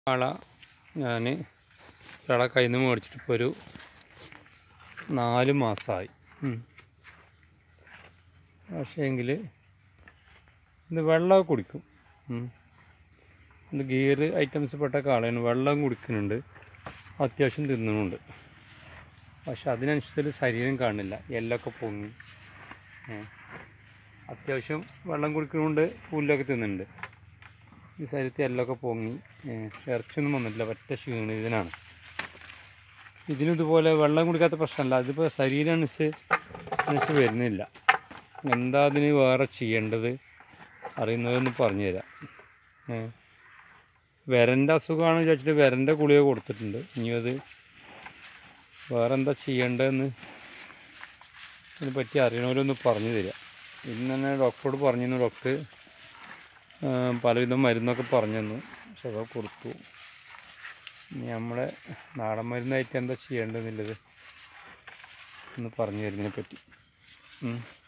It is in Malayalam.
ആള ഞാൻ ഒരാളെ കയ്യിൽ നിന്ന് മേടിച്ചിട്ട് ഇപ്പോൾ ഒരു നാല് മാസമായി പക്ഷേ എങ്കിൽ ഇത് വെള്ളമൊക്കെ കുടിക്കും ഉം. ഇത് ഗിയർ ഐറ്റംസ് പെട്ട കാളയാണ് വെള്ളം കുടിക്കുന്നുണ്ട് അത്യാവശ്യം തിന്നുന്നുണ്ട് പക്ഷെ അതിനനുസരിച്ച് ശരീരം കാണില്ല എല്ലൊക്കെ പൊങ്ങി ഏ. അത്യാവശ്യം വെള്ളം കുടിക്കുന്നുണ്ട് പുല്ലൊക്കെ തിന്നുന്നുണ്ട് ഈ ശരീരത്തിൽ എല്ലൊക്കെ പൊങ്ങി ഏ, ഇറച്ചിയൊന്നും വന്നിട്ടില്ല പറ്റ ക്ഷീണം ഇതിനാണ് ഇതിനും ഇതുപോലെ വെള്ളം കുടിക്കാത്ത പ്രശ്നമല്ല അതിപ്പോൾ ശരീരം അനുസരിച്ച് അനുസരിച്ച് വരുന്നില്ല എന്താ അതിന് വേറെ ചെയ്യേണ്ടത് അറിയുന്നതൊന്ന് പറഞ്ഞു തരാം ഏ. വിരൻ്റെ അസുഖമാണ് വിചാരിച്ചിട്ട് വിരൻ്റെ ഗുളിക കൊടുത്തിട്ടുണ്ട് ഇനി അത് വേറെ എന്താ ചെയ്യേണ്ടതെന്ന് ഇതിനെ പറ്റി അറിയണവരൊന്ന് പറഞ്ഞു തരിക ഇന്ന് തന്നെ ഡോക്ടറോട് പറഞ്ഞിരുന്നു ഡോക്ടർ ആ, പലവിധം മരുന്നൊക്കെ പറഞ്ഞു തന്നു പക്ഷെ അതൊക്കെ കൊടുത്തു ഇനി നമ്മളെ നാടൻ മരുന്നായിട്ട് എന്താ ചെയ്യേണ്ടതെന്നുള്ളത് ഒന്ന് പറഞ്ഞു തരുന്നതിനെ പറ്റി ഉം.